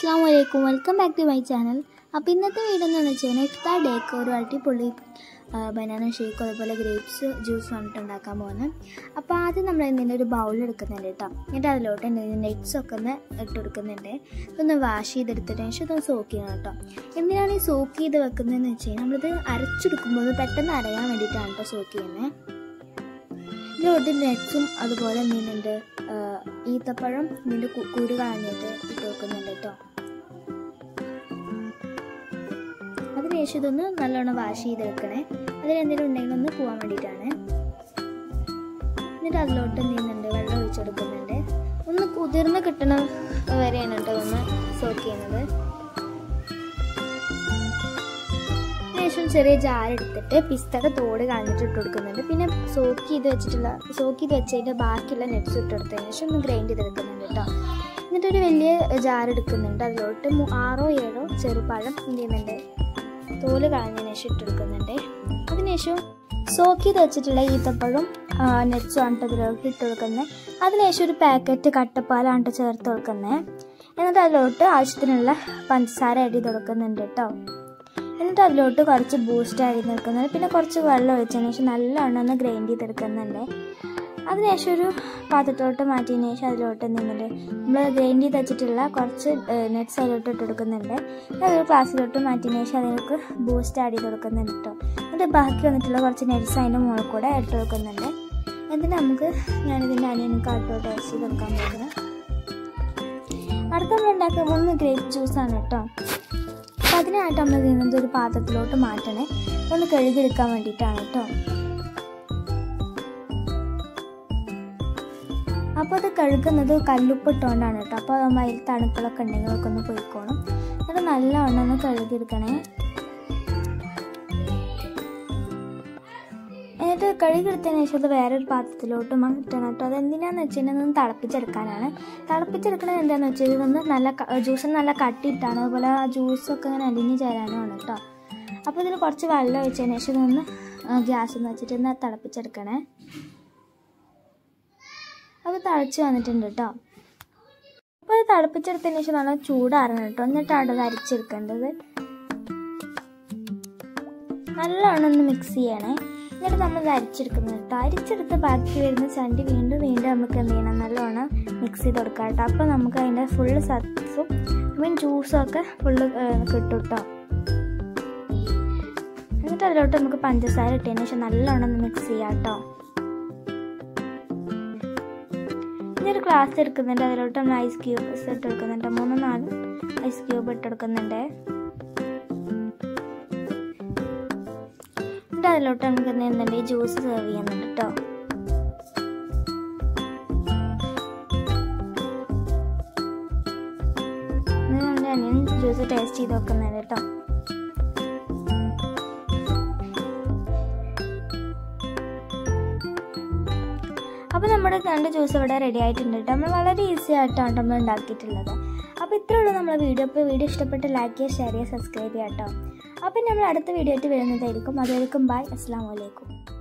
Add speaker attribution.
Speaker 1: അസ്സാം വലൈക്കും welcome back to my channel അപ്പോൾ ഇന്നത്തെ വീഡിയോ എന്ന് വെച്ചാൽ ഇഫ്താ ഡേക്ക് ഒരു അടിപൊളി ബനാന ഷേക്ക് അതുപോലെ ഗ്രേപ്സ് ജ്യൂസ് വന്നിട്ട് ഉണ്ടാക്കാൻ പോകുന്നത് അപ്പോൾ ആദ്യം നമ്മൾ ഇതിൻ്റെ ഒരു ബൗൾ എടുക്കുന്നുണ്ട് കേട്ടോ എന്നിട്ട് അതിലോട്ട് നെറ്റ്സ് ഒക്കെ ഒന്ന് ഇട്ട് കൊടുക്കുന്നുണ്ട് ഇതൊന്ന് വാഷ് ചെയ്തെടുത്തതിന് ശേഷം ഇതൊന്ന് സോക്ക് ചെയ്യണം കേട്ടോ എന്തിനാണ് ഈ സോക്ക് ചെയ്ത് വെക്കുന്നതെന്ന് വെച്ച് കഴിഞ്ഞാൽ നമ്മളിത് അരച്ചെടുക്കുമ്പോൾ പെട്ടെന്ന് അരയാൻ വേണ്ടിയിട്ടാണ് കേട്ടോ സോക്ക് ചെയ്യുന്നത് ഇതിലോട്ട് നെറ്റ്സും അതുപോലെ എന്തെയ്യുന്നുണ്ട് ഈത്തപ്പഴം ഇതിൻ്റെ കുരു കളഞ്ഞിട്ട് ഇട്ട് വെക്കുന്നുണ്ട് കേട്ടോ അതിനുശേഷം ഇതൊന്ന് നല്ലോണം വാഷ് ചെയ്തെടുക്കണേ അതിലെന്തെങ്കിലും ഉണ്ടെങ്കിൽ ഒന്ന് പോകാൻ വേണ്ടിയിട്ടാണ് എന്നിട്ട് അതിലോട്ട് എന്ത് ചെയ്യുന്നുണ്ട് വെള്ളം ഒഴിച്ചെടുക്കുന്നുണ്ട് ഒന്ന് കുതിർന്ന് കിട്ടണ വരെയാണ് കേട്ടോ ഒന്ന് സോക്ക് ചെയ്യുന്നത് ശേഷം ചെറിയ ജാർ എടുത്തിട്ട് പിസ്തക തോട് കളഞ്ഞിട്ട് ഇട്ട് കൊടുക്കുന്നുണ്ട് പിന്നെ സോക്ക് ചെയ്ത് വെച്ചിട്ടുള്ള സോക്ക് ചെയ്ത് വെച്ചതിൻ്റെ ബാക്കിയുള്ള നെറ്റ്സ് ഇട്ട് കൊടുത്തതിന് ശേഷം ഒന്ന് ഗ്രൈൻഡ് ചെയ്തെടുക്കുന്നുണ്ട് കേട്ടോ എന്നിട്ടൊരു വലിയ ജാർ എടുക്കുന്നുണ്ട് അതിലോട്ട് ആറോ ഏഴോ ചെറുപഴം എന്ത് ചെയ്യുന്നുണ്ട് തോല് കളഞ്ഞതിന് ശേഷം ഇട്ട് കൊടുക്കുന്നുണ്ട് അതിനുശേഷം സോക്ക് ചെയ്ത് വെച്ചിട്ടുള്ള ഈത്തപ്പഴം നെറ്റ്സും ആണ് അതിലോട്ട് ഇട്ട് കൊടുക്കുന്നത് അതിനുശേഷം ഒരു പാക്കറ്റ് കട്ടപ്പാലാണ് ചേർത്ത് കൊടുക്കുന്നത് എന്നിട്ട് അതിലോട്ട് ആവശ്യത്തിനുള്ള പഞ്ചസാര അടി കൊടുക്കുന്നുണ്ട് കേട്ടോ എന്നിട്ട് അതിലോട്ട് കുറച്ച് ബൂസ്റ്റ് ആയി നിൽക്കുന്നത് പിന്നെ കുറച്ച് വെള്ളം ഒഴിച്ചതിന് ശേഷം നല്ലോണം ഒന്ന് ഗ്രൈൻഡ് ചെയ്തെടുക്കുന്നുണ്ട് അതിനുശേഷം ഒരു പാത്രത്തോട്ട് മാറ്റിയതിന് ശേഷം അതിലോട്ട് നിന്നിട്ട് നമ്മൾ ഗ്രൈൻഡ് ചെയ്ത് വെച്ചിട്ടുള്ള കുറച്ച് നെറ്റ്സ് അതിലോട്ട് ഇട്ട് കൊടുക്കുന്നുണ്ട് അതൊരു ഗ്ലാസ്സിലോട്ട് മാറ്റിയതിന് ശേഷം അതിലേക്ക് ബൂസ്റ്റ് ആഡ് ചെയ്ത് കൊടുക്കുന്നുണ്ട് കേട്ടോ എന്നിട്ട് ബാക്കി വന്നിട്ടുള്ള കുറച്ച് നെറ്റ്സ് അതിൻ്റെ മുകളിൽ കൂടെ ഇട്ട് കൊടുക്കുന്നുണ്ട് എന്നിട്ട് നമുക്ക് ഞാനിതിൻ്റെ അനിയനും കാട്ടോ ടേസ്റ്റ് ചെയ്ത് കൊടുക്കാൻ പോകുന്നത് അടുത്ത നമ്മൾ ഉണ്ടാക്കാൻ പോകുന്നത് ഗ്രേപ്പ് ജ്യൂസാണ് കേട്ടോ അപ്പോൾ അതിനായിട്ട് നമ്മൾ ചെയ്യുന്നത് ഒരു പാത്രത്തിലോട്ട് മാറ്റണേ ഒന്ന് കഴുകിയെടുക്കാൻ വേണ്ടിയിട്ടാണ് കേട്ടോ അപ്പോൾ അത് കഴുകുന്നത് കല്ലുപ്പിട്ടുകൊണ്ടാണ് കേട്ടോ അപ്പോൾ നമ്മൾ അതിൽ തണുക്കളൊക്കെ ഉണ്ടെങ്കിൽ ഒക്കെ ഒന്ന് പോയിക്കോണം എന്നിട്ട് നല്ലവണ്ണം ഒന്ന് കഴുകിയെടുക്കണേ എന്നിട്ട് കഴുകിയെടുത്തതിന് ശേഷം അത് വേറൊരു പാത്രത്തിലോട്ട് മാറ്റണം കേട്ടോ അത് എന്തിനാന്ന് വെച്ച് കഴിഞ്ഞാൽ ഒന്ന് തിളപ്പിച്ചെടുക്കാനാണ് തിളപ്പിച്ചെടുക്കണത് എന്താണെന്ന് വെച്ചാൽ ഇതൊന്ന് നല്ല ജ്യൂസ് നല്ല കട്ടിയിട്ടാണ് അതുപോലെ ആ ജ്യൂസൊക്കെ ഇങ്ങനെ അലിഞ്ഞ് ചേരാനുമാണ് കേട്ടോ അപ്പോൾ ഇതിൽ കുറച്ച് വെള്ളം ഒഴിച്ചതിന് ശേഷം ഇതൊന്ന് ഗ്യാസ് ഒന്ന് വെച്ചിട്ട് ഒന്ന് തിളപ്പിച്ചെടുക്കണേ അത് തിളച്ച് വന്നിട്ടുണ്ട് കേട്ടോ അപ്പോൾ അത് തിളപ്പിച്ചെടുത്തതിന് ശേഷം നല്ല ചൂടാറണം കേട്ടോ എന്നിട്ടാണ് അത് അരിച്ചെടുക്കേണ്ടത് നല്ലോണം ഒന്ന് മിക്സ് ചെയ്യണേ എന്നിട്ട് നമ്മൾ ഇത് അരിച്ചെടുക്കുന്നത് കേട്ടോ അരിച്ചെടുത്ത് ബാക്കി വരുന്ന ചണ്ടി വീണ്ടും വീണ്ടും നമുക്ക് എന്ത് ചെയ്യണം നല്ലോണം മിക്സ് ചെയ്ത് കൊടുക്കാം കേട്ടോ അപ്പോൾ നമുക്ക് അതിൻ്റെ ഫുള്ള് സത്സും മീൻ ജ്യൂസും ഒക്കെ ഫുള്ള് കിട്ടും കേട്ടോ എന്നിട്ട് അതിലോട്ട് നമുക്ക് പഞ്ചസാര ഇട്ടതിന് ശേഷം നല്ലോണം ഒന്ന് മിക്സ് ചെയ്യാം കേട്ടോ ഇനി ഒരു ഗ്ലാസ് എടുക്കുന്നുണ്ട് അതിലോട്ട് നമ്മൾ ഐസ് ക്യൂബ്സ് ഇട്ട് കൊടുക്കുന്നുണ്ട് മൂന്ന് നാല് ഐസ് ക്യൂബ് ഇട്ട് കൊടുക്കുന്നുണ്ട് എന്നിട്ട് അതിലോട്ട് നമുക്ക് എന്തുണ്ട് ജ്യൂസ് സെർവ് ചെയ്യുന്നുണ്ട് കേട്ടോ നമ്മുടെ അനിയൻ ജ്യൂസ് ടേസ്റ്റ് ചെയ്ത് വെക്കുന്നുണ്ട് കേട്ടോ അപ്പോൾ നമ്മുടെ രണ്ട് ജ്യൂസ് ഇവിടെ റെഡി ആയിട്ടുണ്ട് കേട്ടോ നമ്മൾ വളരെ ഈസി ആയിട്ടാണ് നമ്മൾ ഉണ്ടാക്കിയിട്ടുള്ളത് അപ്പോൾ ഇത്രേ ഉള്ളൂ നമ്മുടെ വീഡിയോ അപ്പോൾ വീഡിയോ ഇഷ്ടപ്പെട്ട് ലൈക്ക് ചെയ്യുക ഷെയർ ചെയ്യുക സബ്സ്ക്രൈബ് ചെയ്യുക കേട്ടോ അപ്പം നമ്മൾ അടുത്ത വീഡിയോ ആയിട്ട് വരുന്നതായിരിക്കും അതുവരെയും ബൈ അസ്സാം വലൈക്കും